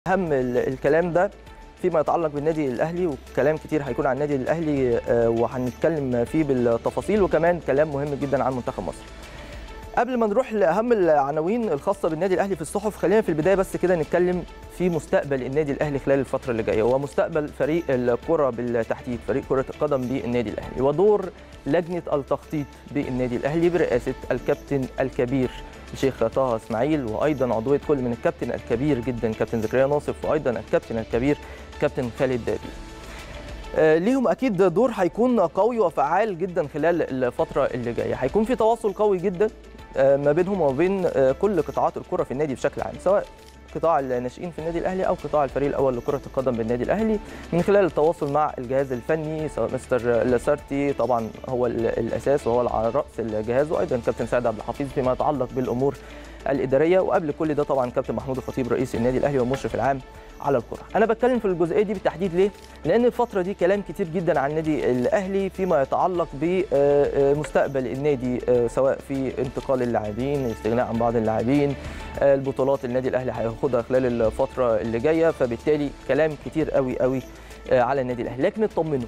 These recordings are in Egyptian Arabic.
اهم ال- الكلام ده فيما يتعلق بالنادي الاهلي وكلام كتير هيكون عن النادي الاهلي آه، وهنتكلم فيه بالتفاصيل وكمان كلام مهم جدا عن منتخب مصر قبل ما نروح لاهم العناوين الخاصه بالنادي الاهلي في الصحف خلينا في البدايه بس كده نتكلم في مستقبل النادي الاهلي خلال الفتره اللي جايه ومستقبل فريق الكره بالتحديد فريق كره القدم بالنادي الاهلي ودور لجنه التخطيط بالنادي الاهلي برئاسه الكابتن الكبير الشيخ طه اسماعيل وايضا عضويه كل من الكابتن الكبير جدا كابتن زكريا ناصف وايضا الكابتن الكبير كابتن خالد دابي آه، ليهم اكيد دور هيكون قوي وفعال جدا خلال الفتره اللي جايه هيكون في تواصل قوي جدا آه، ما بينهم وما بين آه، كل قطاعات الكره في النادي بشكل عام سواء قطاع الناشئين في النادي الاهلي او قطاع الفريق الاول لكره القدم بالنادي الاهلي من خلال التواصل مع الجهاز الفني سواء مستر لاسارتي طبعا هو ال- الاساس وهو على راس الجهاز وايضا كابتن سعد عبد الحفيظ فيما يتعلق بالامور الاداريه وقبل كل ده طبعا كابتن محمود الخطيب رئيس النادي الاهلي والمشرف العام على الكره انا بتكلم في الجزئيه دي بالتحديد ليه لان الفتره دي كلام كتير جدا عن النادي الاهلي فيما يتعلق بمستقبل النادي آه، سواء في انتقال اللاعبين الاستغناء عن بعض اللاعبين آه، البطولات النادي الاهلي هياخدها خلال الفتره اللي جايه فبالتالي كلام كتير قوي قوي آه، على النادي الاهلي لكن اطمنوا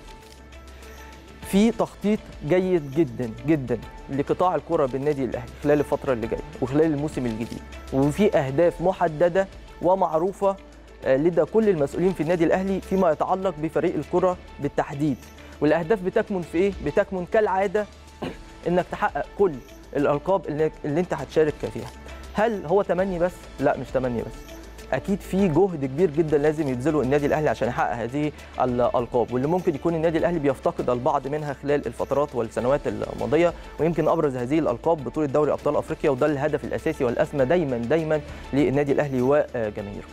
في تخطيط جيد جدا جدا لقطاع الكره بالنادي الاهلي خلال الفتره اللي جايه وخلال الموسم الجديد وفي اهداف محدده ومعروفه آه، لدى كل المسؤولين في النادي الاهلي فيما يتعلق بفريق الكره بالتحديد والاهداف بتكمن في ايه بتكمن كالعاده انك تحقق كل الالقاب اللي, اللي انت هتشارك فيها هل هو تمني بس لا مش تمني بس اكيد في جهد كبير جدا لازم يبذله النادي الاهلي عشان يحقق هذه الالقاب واللي ممكن يكون النادي الاهلي بيفتقد البعض منها خلال الفترات والسنوات الماضيه ويمكن ابرز هذه الالقاب بطوله دوري ابطال افريقيا وده الهدف الاساسي والاسمى دايما دايما للنادي الاهلي وجماهيره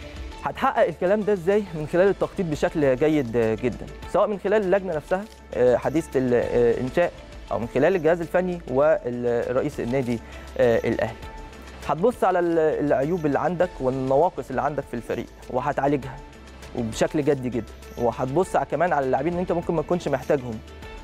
هتحقق الكلام ده ازاي من خلال التخطيط بشكل جيد جدا سواء من خلال اللجنه نفسها آه، حديثه الانشاء او من خلال الجهاز الفني ورئيس النادي آه، الاهلي هتبص على ال- العيوب اللي عندك والنواقص اللي عندك في الفريق وهتعالجها وبشكل جدي جدا وهتبص على- كمان على اللاعبين اللي انت ممكن ما تكونش محتاجهم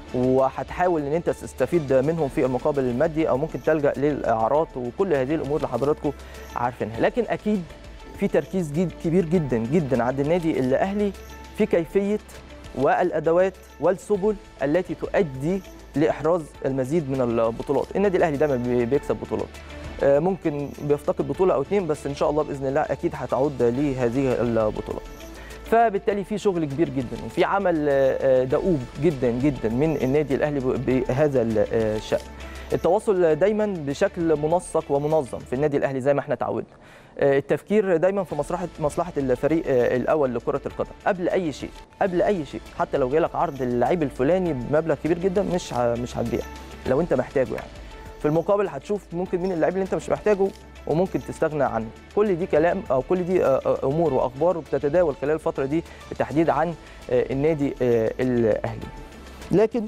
وهتحاول ان انت تستفيد منهم في المقابل المادي او ممكن تلجا للاعارات وكل هذه الامور اللي حضراتكم عارفينها لكن اكيد في تركيز جد كبير جدا جدا عند النادي الاهلي في كيفيه والادوات والسبل التي تؤدي لاحراز المزيد من البطولات النادي الاهلي دايما بي- بيكسب بطولات آه، ممكن بيفتقد بطوله او اتنين بس ان شاء الله باذن الله اكيد هتعود لهذه البطولات فبالتالي في شغل كبير جدا وفي عمل آه، دؤوب جدا جدا من النادي الاهلي ب- بهذا الشان التواصل دايما بشكل منسق ومنظم في النادي الاهلي زي ما احنا اتعودنا آه، التفكير دايما في مصلحه مصلحه الفريق آه، الاول لكره القدم قبل اي شيء قبل اي شيء حتى لو جالك عرض اللعيب الفلاني بمبلغ كبير جدا مش ه- مش هتبيع لو انت محتاجه يعني في المقابل هتشوف ممكن مين اللعيب اللي انت مش محتاجه وممكن تستغنى عنه كل دي كلام او كل دي آه، آه، امور واخبار بتتداول خلال الفتره دي بالتحديد عن آه، النادي آه، الاهلي لكن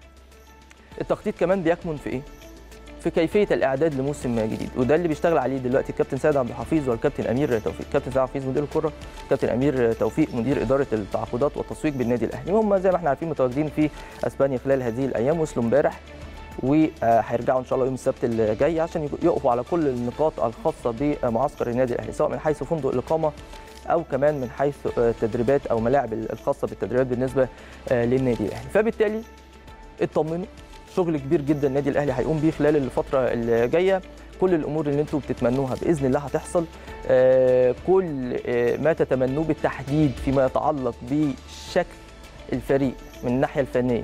التخطيط كمان بيكمن في ايه في كيفيه الاعداد لموسم جديد وده اللي بيشتغل عليه دلوقتي الكابتن سيد عبد الحفيظ والكابتن امير توفيق كابتن سيد عبد الحفيظ مدير الكره كابتن امير توفيق مدير اداره التعاقدات والتسويق بالنادي الاهلي هم زي ما احنا عارفين متواجدين في اسبانيا خلال هذه الايام وصلوا امبارح وهيرجعوا ان شاء الله يوم السبت الجاي عشان يقفوا على كل النقاط الخاصه بمعسكر النادي الاهلي سواء من حيث فندق الاقامه او كمان من حيث التدريبات او ملاعب الخاصه بالتدريبات بالنسبه للنادي الاهلي فبالتالي اطمنوا شغل كبير جدا النادي الاهلي هيقوم بيه خلال الفتره اللي جايه كل الامور اللي انتم بتتمنوها باذن الله هتحصل آه، كل آه، ما تتمنوه بالتحديد فيما يتعلق بشكل الفريق من الناحيه الفنيه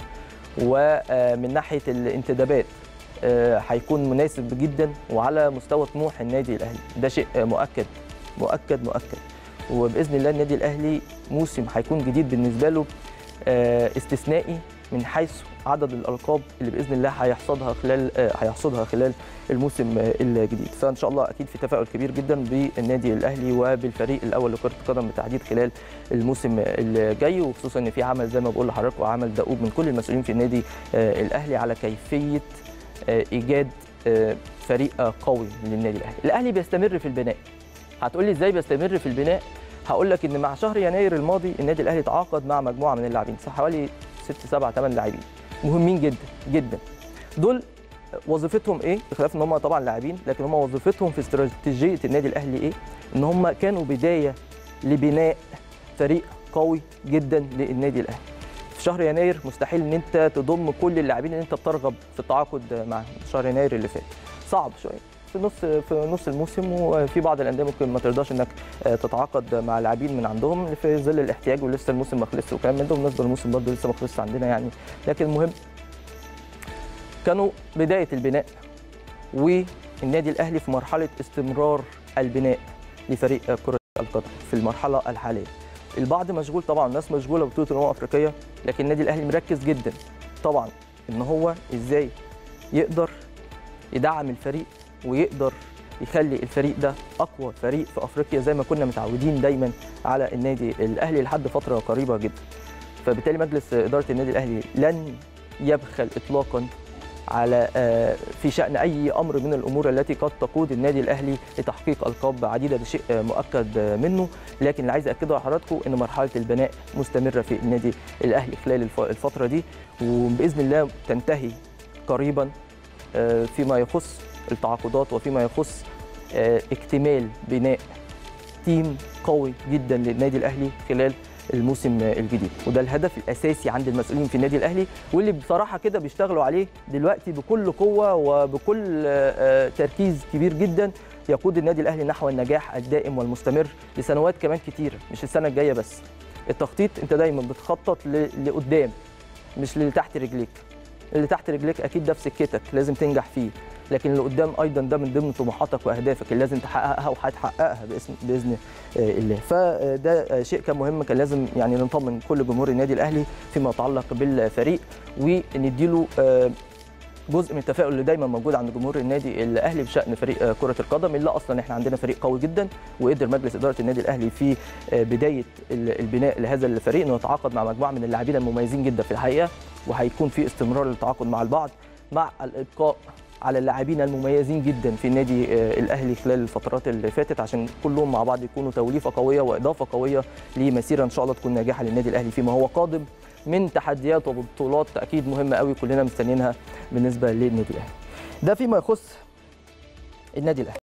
ومن ناحيه الانتدابات آه، هيكون مناسب جدا وعلى مستوى طموح النادي الاهلي ده شيء آه، مؤكد مؤكد مؤكد وباذن الله النادي الاهلي موسم هيكون جديد بالنسبه له آه، استثنائي من حيث عدد الالقاب اللي باذن الله هيحصدها خلال آه، هيحصدها خلال الموسم آه، الجديد فان شاء الله اكيد في تفاؤل كبير جدا بالنادي الاهلي وبالفريق الاول لكره القدم بالتحديد خلال الموسم الجاي وخصوصا ان في عمل زي ما بقول لحضرتك وعمل دؤوب من كل المسؤولين في النادي آه، الاهلي على كيفيه آه، ايجاد آه، فريق آه، قوي للنادي الاهلي الاهلي بيستمر في البناء هتقول لي ازاي بيستمر في البناء هقول لك ان مع شهر يناير الماضي النادي الاهلي تعاقد مع مجموعه من اللاعبين صح حوالي 6 7 8 لاعبين مهمين جدا جدا دول وظيفتهم ايه بخلاف ان هم طبعا لاعبين لكن هم وظيفتهم في استراتيجيه النادي الاهلي ايه ان هم كانوا بدايه لبناء فريق قوي جدا للنادي الاهلي في شهر يناير مستحيل ان انت تضم كل اللاعبين اللي انت بترغب في التعاقد معاهم شهر يناير اللي فات صعب شويه في نص في نص الموسم وفي بعض الانديه ممكن ما ترضاش انك تتعاقد مع لاعبين من عندهم في ظل الاحتياج ولسه الموسم ما خلصش وكلام من ده بالنسبه للموسم برضه لسه ما خلصش عندنا يعني لكن المهم كانوا بدايه البناء والنادي الاهلي في مرحله استمرار البناء لفريق كره القدم في المرحله الحاليه البعض مشغول طبعا الناس مشغوله ببطوله الامم الافريقيه لكن النادي الاهلي مركز جدا طبعا ان هو ازاي يقدر يدعم الفريق ويقدر يخلي الفريق ده اقوى فريق في افريقيا زي ما كنا متعودين دايما على النادي الاهلي لحد فتره قريبه جدا فبالتالي مجلس اداره النادي الاهلي لن يبخل اطلاقا على في شان اي امر من الامور التي قد تقود النادي الاهلي لتحقيق القاب عديده ده شيء مؤكد منه لكن اللي عايز اكده على حضراتكم ان مرحله البناء مستمره في النادي الاهلي خلال الفتره دي وباذن الله تنتهي قريبا فيما يخص التعاقدات وفيما يخص اكتمال بناء تيم قوي جدا للنادي الاهلي خلال الموسم الجديد وده الهدف الاساسي عند المسؤولين في النادي الاهلي واللي بصراحه كده بيشتغلوا عليه دلوقتي بكل قوه وبكل تركيز كبير جدا يقود النادي الاهلي نحو النجاح الدائم والمستمر لسنوات كمان كتيره مش السنه الجايه بس التخطيط انت دايما بتخطط لقدام مش اللي تحت رجليك اللي تحت رجليك اكيد ده في سكتك لازم تنجح فيه لكن اللي قدام ايضا ده من ضمن طموحاتك واهدافك اللي لازم تحققها وهتحققها باذن باذن الله فده شيء كان مهم كان لازم يعني نطمن كل جمهور النادي الاهلي فيما يتعلق بالفريق ونديله جزء من التفاؤل اللي دايما موجود عند جمهور النادي الاهلي بشان فريق كره القدم اللي اصلا احنا عندنا فريق قوي جدا وقدر مجلس اداره النادي الاهلي في بدايه البناء لهذا الفريق انه يتعاقد مع مجموعه من اللاعبين المميزين جدا في الحقيقه وهيكون في استمرار للتعاقد مع البعض مع الابقاء على اللاعبين المميزين جدا في النادي الاهلي خلال الفترات اللي فاتت عشان كلهم مع بعض يكونوا توليفه قويه واضافه قويه لمسيره ان شاء الله تكون ناجحه للنادي الاهلي فيما هو قادم من تحديات وبطولات اكيد مهمه قوي كلنا مستنيينها بالنسبه للنادي الاهلي. ده فيما يخص النادي الاهلي.